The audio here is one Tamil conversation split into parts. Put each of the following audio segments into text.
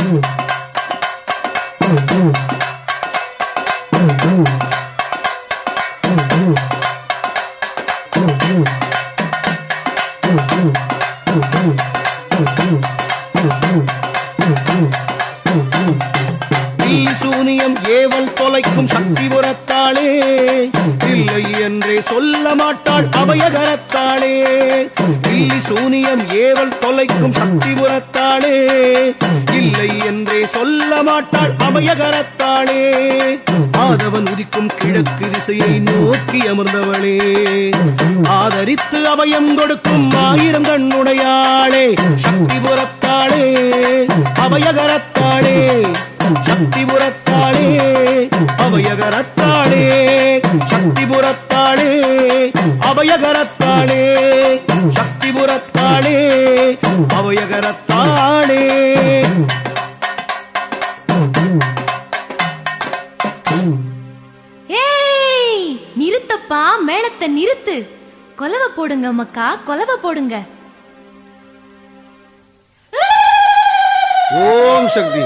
நீ சூனியம் ஏவல் தொலைக்கும் சக்தி புறத்தாளே இல்லை என்றே சொல்ல மாட்டாள் அபயகரத்தாளே நீ சூனியம் ஏவல் தொலைக்கும் சக்தி புறத்தாளே இல்லை என்றே சொல்ல மாட்டாள் அபயகரத்தாளே ஆதவன் உதிக்கும் கிழக்கு திசையை நோக்கி அமர்ந்தவளே ஆதரித்து அபயம் கொடுக்கும் ஆயிரம் கண்ணுடையாளே சக்தி புறத்தாளே அபயகரத்தாளே சக்தி புறத்தாளே அபயகரத்தாளே சக்தி புறத்தாளே அபயகரத்தாளே சக்தி புறத்தாளே அபயகரத்தாளே ஏய் நிறுத்தப்பா மேளத்தை நிறுத்து கொலவ போடுங்க மக்கா கொலவ போடுங்க ஓம் சக்தி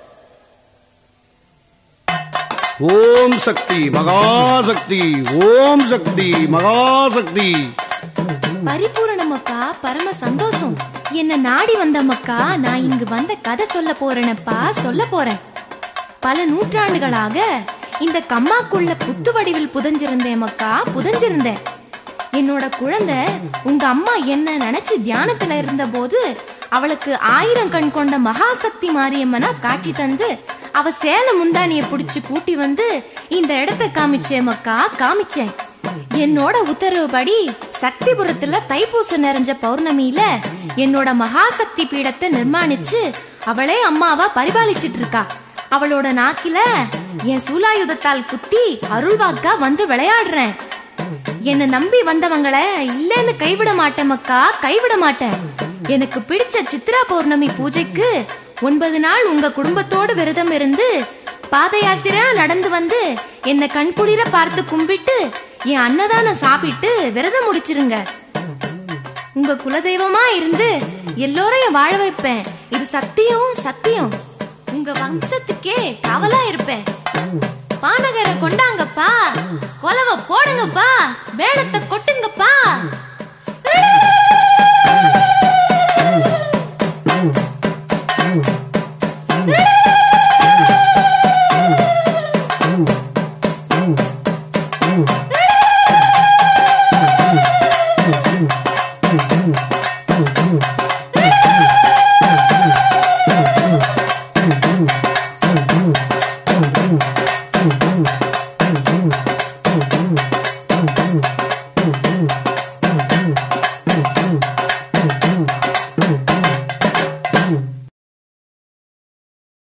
ஓம் சக்தி மகாசக்தி ஓம் சக்தி மகாசக்தி பரிபூரண மக்கா பரம சந்தோஷம் என்ன நாடி வந்த மக்கா நான் இங்கு வந்த கதை சொல்ல போறேனப்பா சொல்ல போறேன் பல நூற்றாண்டுகளாக இந்த கம்மாக்குள்ள புத்து வடிவில் புதஞ்சிருந்தேன் மக்கா புதஞ்சிருந்தேன் என்னோட குழந்தை உங்க அம்மா என்ன நினைச்சு தியானத்துல இருந்த போது அவளுக்கு ஆயிரம் கண் கொண்ட மகாசக்தி மாரியம்மனா காட்சி தந்து அவ சேல முந்தானிய புடிச்சு கூட்டி வந்து இந்த இடத்தை காமிச்சேன் மக்கா காமிச்சேன் என்னோட உத்தரவுபடி சக்திபுரத்துல தைப்பூசம் நிறைஞ்ச பௌர்ணமியில என்னோட மகாசக்தி பீடத்தை நிர்மாணிச்சு அவளே அம்மாவா பரிபாலிச்சிட்டு இருக்கா அவளோட நாக்கில என் சூலாயுதத்தால் குத்தி அருள்வாக்கா வந்து விளையாடுறேன் என்ன நம்பி வந்தவங்கள இல்லைன்னு கைவிட மாட்டேன் மக்கா கைவிட மாட்டேன் எனக்கு பிடிச்ச சித்ரா பௌர்ணமி பூஜைக்கு ஒன்பது நாள் உங்க குடும்பத்தோடு விரதம் இருந்து பாத யாத்திரையா நடந்து வந்து என்ன கண்குளிர பார்த்து கும்பிட்டு என் அன்னதானம் சாப்பிட்டு விரதம் முடிச்சிருங்க உங்க குலதெய்வமா இருந்து எல்லோரையும் வாழ வைப்பேன் இது சத்தியம் சத்தியம் உங்க வம்சத்துக்கே கவலா இருப்பேன் பானகரை கொண்டாங்கப்பா கொலவ போடுங்கப்பா வேடத்தை கொட்டுங்கப்பா Woo!